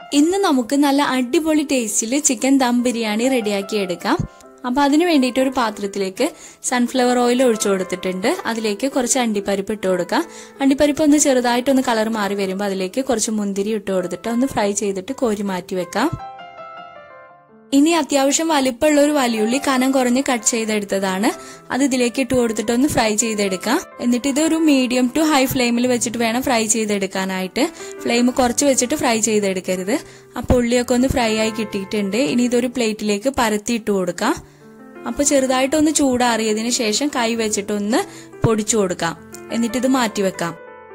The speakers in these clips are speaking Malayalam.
ഇന്ന് നമുക്ക് നല്ല അടിപൊളി ടേസ്റ്റിൽ ചിക്കൻ ദം ബിരിയാണി റെഡിയാക്കി എടുക്കാം അപ്പൊ അതിന് വേണ്ടിയിട്ട് ഒരു പാത്രത്തിലേക്ക് സൺഫ്ലവർ ഓയിൽ ഒഴിച്ചു കൊടുത്തിട്ടുണ്ട് അതിലേക്ക് കുറച്ച് അണ്ടിപ്പരിപ്പ് ഇട്ട് കൊടുക്കാം അണ്ടിപ്പരിപ്പ് ഒന്ന് ചെറുതായിട്ടൊന്ന് കളർ മാറി വരുമ്പോൾ അതിലേക്ക് കുറച്ച് മുന്തിരി ഇട്ട് കൊടുത്തിട്ട് ഒന്ന് ഫ്രൈ ചെയ്തിട്ട് കോരി മാറ്റി വെക്കാം ഇനി അത്യാവശ്യം വലിപ്പമുള്ള ഒരു വലിയുള്ളി കനം കുറഞ്ഞ് കട്ട് ചെയ്തെടുത്തതാണ് അത് ഇതിലേക്ക് ഇട്ട് കൊടുത്തിട്ട് ഒന്ന് ഫ്രൈ ചെയ്തെടുക്കാം എന്നിട്ട് ഇതൊരു മീഡിയം ടു ഹൈ ഫ്ലെയിമിൽ വെച്ചിട്ട് വേണം ഫ്രൈ ചെയ്തെടുക്കാനായിട്ട് ഫ്ലെയിം കുറച്ച് വെച്ചിട്ട് ഫ്രൈ ചെയ്തെടുക്കരുത് അപ്പോൾ ഉള്ളിയൊക്കെ ഒന്ന് ഫ്രൈ ആയി കിട്ടിയിട്ടുണ്ട് ഇനി ഇതൊരു പ്ലേറ്റിലേക്ക് പരത്തി ഇട്ട് കൊടുക്കാം അപ്പൊ ചെറുതായിട്ടൊന്ന് ചൂടാറിയതിന് ശേഷം കൈ വെച്ചിട്ടൊന്ന് പൊടിച്ചു കൊടുക്കാം എന്നിട്ട് ഇത് മാറ്റി വെക്കാം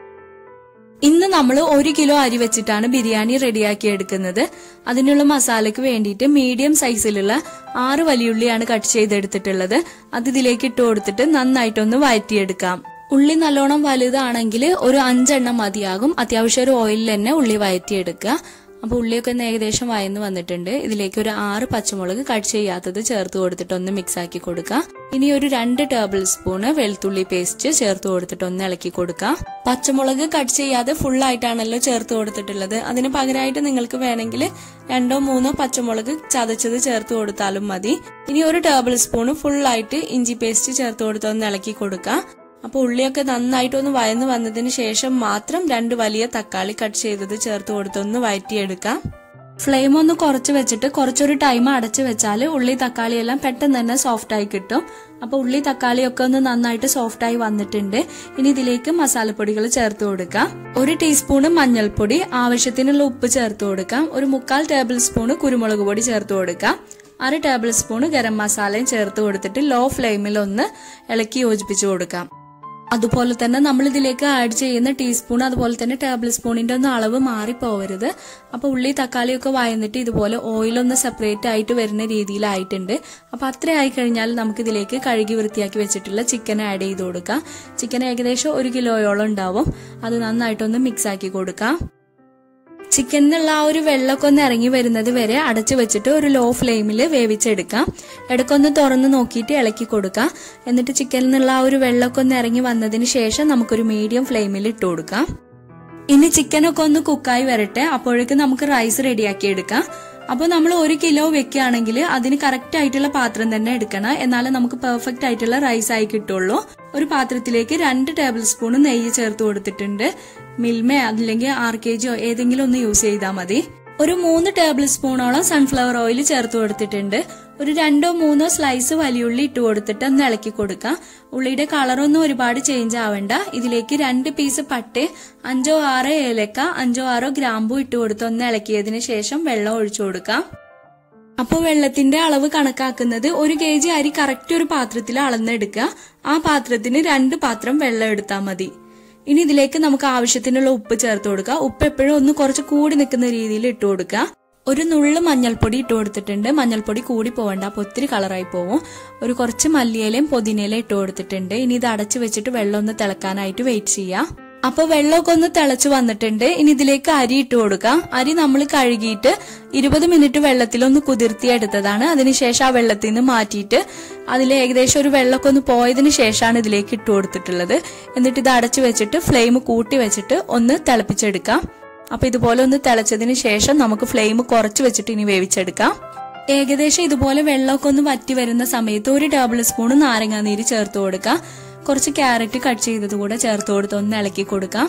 ഇന്ന് നമ്മൾ ഒരു കിലോ അരി വെച്ചിട്ടാണ് ബിരിയാണി റെഡിയാക്കി എടുക്കുന്നത് അതിനുള്ള മസാലയ്ക്ക് വേണ്ടിയിട്ട് മീഡിയം സൈസിലുള്ള ആറ് വലിയുള്ളിയാണ് കട്ട് ചെയ്തെടുത്തിട്ടുള്ളത് അത് ഇതിലേക്ക് ഇട്ട് കൊടുത്തിട്ട് നന്നായിട്ടൊന്ന് വഴറ്റിയെടുക്കാം ഉള്ളി നല്ലോണം വലുതാണെങ്കിൽ ഒരു അഞ്ചെണ്ണം മതിയാകും അത്യാവശ്യം ഒരു ഓയിലിൽ തന്നെ ഉള്ളി വഴറ്റിയെടുക്കുക അപ്പൊ ഉള്ളിയൊക്കെ ഒന്ന് ഏകദേശം വയന്ന് വന്നിട്ടുണ്ട് ഇതിലേക്ക് ഒരു ആറ് പച്ചമുളക് കട്ട് ചെയ്യാത്തത് ചേർത്ത് കൊടുത്തിട്ട് ഒന്ന് മിക്സ് ആക്കി കൊടുക്കുക ഇനി ഒരു രണ്ട് ടേബിൾ സ്പൂണ് വെളുത്തുള്ളി പേസ്റ്റ് ചേർത്ത് കൊടുത്തിട്ട് ഒന്ന് ഇളക്കി കൊടുക്കാം പച്ചമുളക് കട്ട് ചെയ്യാതെ ഫുൾ ആയിട്ടാണല്ലോ ചേർത്ത് കൊടുത്തിട്ടുള്ളത് അതിന് പകരമായിട്ട് നിങ്ങൾക്ക് വേണമെങ്കിൽ രണ്ടോ മൂന്നോ പച്ചമുളക് ചതച്ചത് ചേർത്ത് കൊടുത്താലും മതി ഇനി ഒരു ടേബിൾ സ്പൂണ് ഫുൾ ആയിട്ട് ഇഞ്ചി പേസ്റ്റ് ചേർത്ത് കൊടുത്ത് ഒന്ന് ഇളക്കി കൊടുക്കാം അപ്പൊ ഉള്ളിയൊക്കെ നന്നായിട്ടൊന്ന് വയന്ന് വന്നതിന് ശേഷം മാത്രം രണ്ട് വലിയ തക്കാളി കട്ട് ചെയ്തത് ചേർത്ത് കൊടുത്തൊന്ന് വഴറ്റിയെടുക്കാം ഫ്ലെയിം ഒന്ന് കുറച്ച് വെച്ചിട്ട് കുറച്ചൊരു ടൈം അടച്ചു വെച്ചാൽ ഉള്ളി തക്കാളി എല്ലാം പെട്ടെന്ന് തന്നെ സോഫ്റ്റ് ആയി കിട്ടും അപ്പൊ ഉള്ളി തക്കാളി ഒക്കെ ഒന്ന് നന്നായിട്ട് സോഫ്റ്റ് ആയി വന്നിട്ടുണ്ട് ഇനി ഇതിലേക്ക് മസാലപ്പൊടികൾ ചേർത്ത് കൊടുക്കാം ഒരു ടീസ്പൂണ് മഞ്ഞൾപ്പൊടി ആവശ്യത്തിനുള്ള ഉപ്പ് ചേർത്ത് കൊടുക്കാം ഒരു മുക്കാൽ ടേബിൾ സ്പൂണ് കുരുമുളക് പൊടി ചേർത്ത് കൊടുക്കാം അര ടേബിൾ സ്പൂണ് ഗരം മസാലയും ചേർത്ത് കൊടുത്തിട്ട് ലോ ഫ്ലെയിമിൽ ഒന്ന് ഇളക്കി യോജിപ്പിച്ചു കൊടുക്കാം അതുപോലെ തന്നെ നമ്മൾ ഇതിലേക്ക് ആഡ് ചെയ്യുന്ന ടീസ്പൂൺ അതുപോലെ തന്നെ ടേബിൾ സ്പൂണിന്റെ ഒന്നും അളവ് മാറിപ്പോവരുത് അപ്പൊ ഉള്ളി തക്കാളിയൊക്കെ വയന്നിട്ട് ഇതുപോലെ ഓയിലൊന്ന് സെപ്പറേറ്റ് ആയിട്ട് വരുന്ന രീതിയിലായിട്ടുണ്ട് അപ്പൊ അത്ര ആയി കഴിഞ്ഞാൽ നമുക്ക് ഇതിലേക്ക് കഴുകി വൃത്തിയാക്കി വെച്ചിട്ടുള്ള ചിക്കൻ ആഡ് ചെയ്ത് കൊടുക്കാം ചിക്കൻ ഏകദേശം ഒരു കിലോയോളം ഉണ്ടാവും അത് നന്നായിട്ടൊന്ന് മിക്സ് ആക്കി കൊടുക്കാം ചിക്കനിലുള്ള ആ ഒരു വെള്ളമൊക്കെ ഒന്ന് ഇറങ്ങി വരുന്നത് വരെ അടച്ചു വെച്ചിട്ട് ഒരു ലോ ഫ്ലെയിമിൽ വേവിച്ചെടുക്കാം ഇടയ്ക്കൊന്ന് തുറന്ന് നോക്കിയിട്ട് ഇളക്കി കൊടുക്കാം എന്നിട്ട് ചിക്കനിൽ നിന്നുള്ള ആ ഒരു വെള്ളമൊക്കെ ഒന്ന് ഇറങ്ങി വന്നതിന് ശേഷം നമുക്കൊരു മീഡിയം ഫ്ലെയിമിൽ ഇട്ട് കൊടുക്കാം ഇനി ചിക്കനൊക്കെ ഒന്ന് കുക്കായി വരട്ടെ അപ്പോഴേക്കും നമുക്ക് റൈസ് റെഡിയാക്കി എടുക്കാം അപ്പോൾ നമ്മൾ ഒരു കിലോ വെക്കുകയാണെങ്കിൽ അതിന് കറക്റ്റ് ആയിട്ടുള്ള പാത്രം തന്നെ എടുക്കണം എന്നാലേ നമുക്ക് പെർഫെക്റ്റ് ആയിട്ടുള്ള റൈസ് ആയി കിട്ടുള്ളൂ ഒരു പാത്രത്തിലേക്ക് രണ്ട് ടേബിൾ സ്പൂൺ നെയ്യ് ചേർത്ത് കൊടുത്തിട്ടുണ്ട് മിൽമേ അല്ലെങ്കിൽ ആർ കെ ജിയോ ഏതെങ്കിലും ഒന്ന് യൂസ് ചെയ്താൽ മതി ഒരു മൂന്ന് ടേബിൾ സ്പൂണോളം സൺഫ്ലവർ ഓയിൽ ചേർത്ത് കൊടുത്തിട്ടുണ്ട് ഒരു രണ്ടോ മൂന്നോ സ്ലൈസ് വലിയുള്ളി ഇട്ട് കൊടുത്തിട്ട് ഒന്ന് ഇളക്കി കൊടുക്കാം ഉള്ളിയുടെ കളറൊന്നും ഒരുപാട് ചേഞ്ച് ആവണ്ട ഇതിലേക്ക് രണ്ട് പീസ് പട്ട് അഞ്ചോ ആറോ ഏലക്ക അഞ്ചോ ആറോ ഗ്രാമ്പു ഇട്ട് കൊടുത്ത് ഒന്ന് ഇളക്കിയതിന് ശേഷം വെള്ളം ഒഴിച്ചു കൊടുക്കാം അപ്പോൾ വെള്ളത്തിന്റെ അളവ് കണക്കാക്കുന്നത് ഒരു കെ ജി അരി കറക്റ്റ് ഒരു പാത്രത്തിൽ അളന്നെടുക്കുക ആ പാത്രത്തിന് രണ്ട് പാത്രം വെള്ളം എടുത്താൽ മതി ഇനി ഇതിലേക്ക് നമുക്ക് ആവശ്യത്തിനുള്ള ഉപ്പ് ചേർത്ത് കൊടുക്കുക ഉപ്പ് എപ്പോഴും ഒന്ന് കുറച്ച് കൂടി നിൽക്കുന്ന രീതിയിൽ ഇട്ട് കൊടുക്കുക ഒരു നുള്ളു മഞ്ഞൾപ്പൊടി ഇട്ട് കൊടുത്തിട്ടുണ്ട് മഞ്ഞൾപ്പൊടി കൂടി പോകണ്ട അപ്പൊ ഒത്തിരി കളറായി പോവും ഒരു കുറച്ച് മല്ലിയിലയും പുതിനയിലയും ഇട്ട് കൊടുത്തിട്ടുണ്ട് ഇനി ഇത് അടച്ചു വെച്ചിട്ട് വെള്ളം ഒന്ന് തിളക്കാനായിട്ട് വെയിറ്റ് ചെയ്യാം അപ്പൊ വെള്ളമൊക്കെ ഒന്ന് തിളച്ചു വന്നിട്ടുണ്ട് ഇനി ഇതിലേക്ക് അരി ഇട്ട് കൊടുക്കാം അരി നമ്മൾ കഴുകിയിട്ട് ഇരുപത് മിനിറ്റ് വെള്ളത്തിലൊന്ന് കുതിർത്തിയെടുത്തതാണ് അതിനുശേഷം ആ വെള്ളത്തിൽ നിന്ന് മാറ്റിയിട്ട് അതിൽ ഏകദേശം ഒരു വെള്ളമൊക്കെ ഒന്ന് പോയതിനു ശേഷമാണ് ഇതിലേക്ക് ഇട്ട് കൊടുത്തിട്ടുള്ളത് എന്നിട്ട് ഇത് അടച്ചു വെച്ചിട്ട് ഫ്ലെയിം കൂട്ടി വെച്ചിട്ട് ഒന്ന് തിളപ്പിച്ചെടുക്കാം അപ്പൊ ഇതുപോലെ ഒന്ന് തിളച്ചതിന് ശേഷം നമുക്ക് ഫ്ലെയിം കുറച്ച് വെച്ചിട്ട് ഇനി വേവിച്ചെടുക്കാം ഏകദേശം ഇതുപോലെ വെള്ളമൊക്കെ ഒന്ന് വറ്റി വരുന്ന സമയത്ത് ഒരു ടേബിൾ സ്പൂൺ നാരങ്ങാനീര് ചേർത്ത് കൊടുക്കാം കുറച്ച് ക്യാരറ്റ് കട്ട് ചെയ്തത് കൂടെ ചേർത്ത് കൊടുത്ത് ഒന്ന് ഇളക്കി കൊടുക്കാം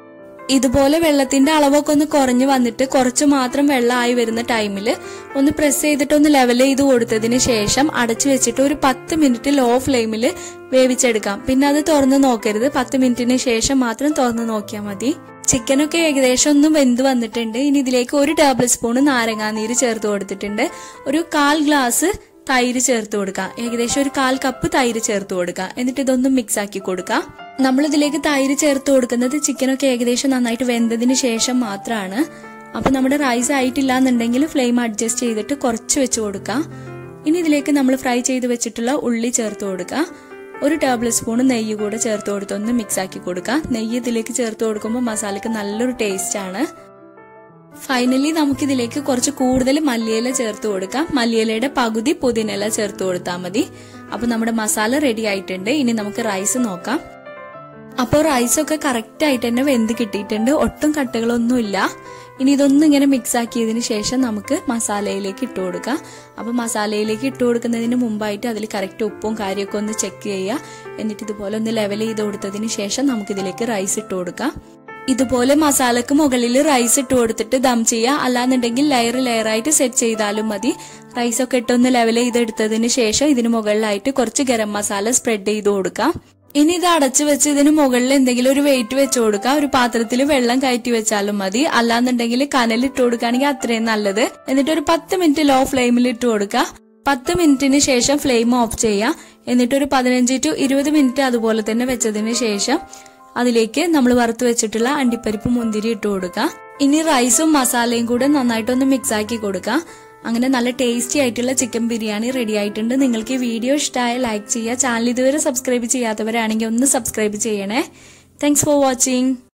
ഇതുപോലെ വെള്ളത്തിന്റെ അളവൊക്കെ ഒന്ന് കുറഞ്ഞു വന്നിട്ട് കുറച്ച് മാത്രം വെള്ളമായി വരുന്ന ടൈമിൽ ഒന്ന് പ്രസ് ചെയ്തിട്ട് ഒന്ന് ലെവൽ ചെയ്ത് കൊടുത്തതിന് ശേഷം അടച്ചു വെച്ചിട്ട് ഒരു പത്ത് മിനിറ്റ് ലോ ഫ്ലെയിമിൽ വേവിച്ചെടുക്കാം പിന്നെ അത് തുറന്ന് നോക്കരുത് പത്ത് മിനിറ്റിന് ശേഷം മാത്രം തുറന്ന് നോക്കിയാൽ മതി ചിക്കനൊക്കെ ഏകദേശം ഒന്ന് വെന്ത് വന്നിട്ടുണ്ട് ഇനി ഇതിലേക്ക് ഒരു ടേബിൾ സ്പൂൺ നാരങ്ങാനീര് ചേർത്ത് കൊടുത്തിട്ടുണ്ട് ഒരു കാൽ ഗ്ലാസ് തൈര് ചേർത്ത് കൊടുക്കുക ഏകദേശം ഒരു കാൽ കപ്പ് തൈര് ചേർത്ത് കൊടുക്കുക എന്നിട്ട് ഇതൊന്നും മിക്സ് ആക്കി കൊടുക്കുക നമ്മൾ ഇതിലേക്ക് തൈര് ചേർത്ത് കൊടുക്കുന്നത് ചിക്കനൊക്കെ ഏകദേശം നന്നായിട്ട് വെന്തതിന് ശേഷം മാത്രമാണ് അപ്പൊ നമ്മുടെ റൈസ് ആയിട്ടില്ല എന്നുണ്ടെങ്കിൽ ഫ്ലെയിം അഡ്ജസ്റ്റ് ചെയ്തിട്ട് കുറച്ച് വെച്ച് കൊടുക്കാം ഇനി ഇതിലേക്ക് നമ്മൾ ഫ്രൈ ചെയ്ത് വെച്ചിട്ടുള്ള ഉള്ളി ചേർത്ത് കൊടുക്കുക ഒരു ടേബിൾ സ്പൂൺ നെയ്യ് കൂടെ ചേർത്ത് കൊടുത്ത് ഒന്ന് മിക്സ് ആക്കി കൊടുക്കുക നെയ്യ് ഇതിലേക്ക് ചേർത്ത് കൊടുക്കുമ്പോൾ മസാലയ്ക്ക് നല്ലൊരു ടേസ്റ്റ് ആണ് ഫൈനലി നമുക്ക് ഇതിലേക്ക് കുറച്ച് കൂടുതൽ മല്ലിയില ചേർത്ത് കൊടുക്കാം മല്ലിയിലയുടെ പകുതി പുതിനയില ചേർത്ത് കൊടുത്താൽ മതി അപ്പൊ നമ്മുടെ മസാല റെഡി ആയിട്ടുണ്ട് ഇനി നമുക്ക് റൈസ് നോക്കാം അപ്പോൾ റൈസൊക്കെ കറക്റ്റ് ആയിട്ട് തന്നെ വെന്ത് കിട്ടിയിട്ടുണ്ട് ഒട്ടും കട്ടകളൊന്നുമില്ല ഇനി ഇതൊന്നും ഇങ്ങനെ മിക്സ് ആക്കിയതിന് ശേഷം നമുക്ക് മസാലയിലേക്ക് ഇട്ട് കൊടുക്കാം അപ്പൊ മസാലയിലേക്ക് ഇട്ട് കൊടുക്കുന്നതിന് മുമ്പായിട്ട് അതിൽ കറക്റ്റ് ഉപ്പും കാര്യമൊക്കെ ഒന്ന് ചെക്ക് ചെയ്യുക എന്നിട്ട് ഇതുപോലെ ഒന്ന് ലെവൽ ചെയ്ത് കൊടുത്തതിന് ശേഷം നമുക്ക് ഇതിലേക്ക് റൈസ് ഇട്ട് കൊടുക്കാം ഇതുപോലെ മസാലക്ക് മുകളിൽ റൈസ് ഇട്ട് കൊടുത്തിട്ട് ദം ചെയ്യുക അല്ലാന്നുണ്ടെങ്കിൽ ലെയർ ലെയർ ആയിട്ട് സെറ്റ് ചെയ്താലും മതി റൈസ് ഒക്കെ ഇട്ടൊന്ന് ലെവൽ ചെയ്തെടുത്തതിന് ശേഷം ഇതിന് മുകളിലായിട്ട് കുറച്ച് ഗരം മസാല സ്പ്രെഡ് ചെയ്ത് കൊടുക്കാം ഇനി ഇത് അടച്ചു വെച്ച് ഇതിന് മുകളിൽ എന്തെങ്കിലും ഒരു വെയിറ്റ് വെച്ച് കൊടുക്കുക ഒരു പാത്രത്തിൽ വെള്ളം കയറ്റി വെച്ചാലും മതി അല്ലാന്നുണ്ടെങ്കിൽ കനൽ ഇട്ട് കൊടുക്കുകയാണെങ്കിൽ അത്രയും നല്ലത് എന്നിട്ട് ഒരു പത്ത് മിനിറ്റ് ലോ ഫ്ലെയിമിൽ ഇട്ട് കൊടുക്കുക പത്ത് മിനിറ്റിന് ശേഷം ഫ്ലെയിം ഓഫ് ചെയ്യാം എന്നിട്ട് ഒരു പതിനഞ്ച് ടു ഇരുപത് മിനിറ്റ് അതുപോലെ തന്നെ വെച്ചതിന് ശേഷം അതിലേക്ക് നമ്മൾ വറുത്ത് വെച്ചിട്ടുള്ള അണ്ടിപ്പരിപ്പ് മുന്തിരി ഇട്ട് കൊടുക്കുക ഇനി റൈസും മസാലയും കൂടെ നന്നായിട്ടൊന്ന് മിക്സ് ആക്കി കൊടുക്കുക അങ്ങനെ നല്ല ടേസ്റ്റി ആയിട്ടുള്ള ചിക്കൻ ബിരിയാണി റെഡി ആയിട്ടുണ്ട് നിങ്ങൾക്ക് ഈ വീഡിയോ ഇഷ്ടമായ ലൈക്ക് ചെയ്യുക ചാനൽ ഇതുവരെ സബ്സ്ക്രൈബ് ചെയ്യാത്തവരാണെങ്കിൽ ഒന്ന് സബ്സ്ക്രൈബ് ചെയ്യണേ താങ്ക്സ് ഫോർ വാച്ചിങ്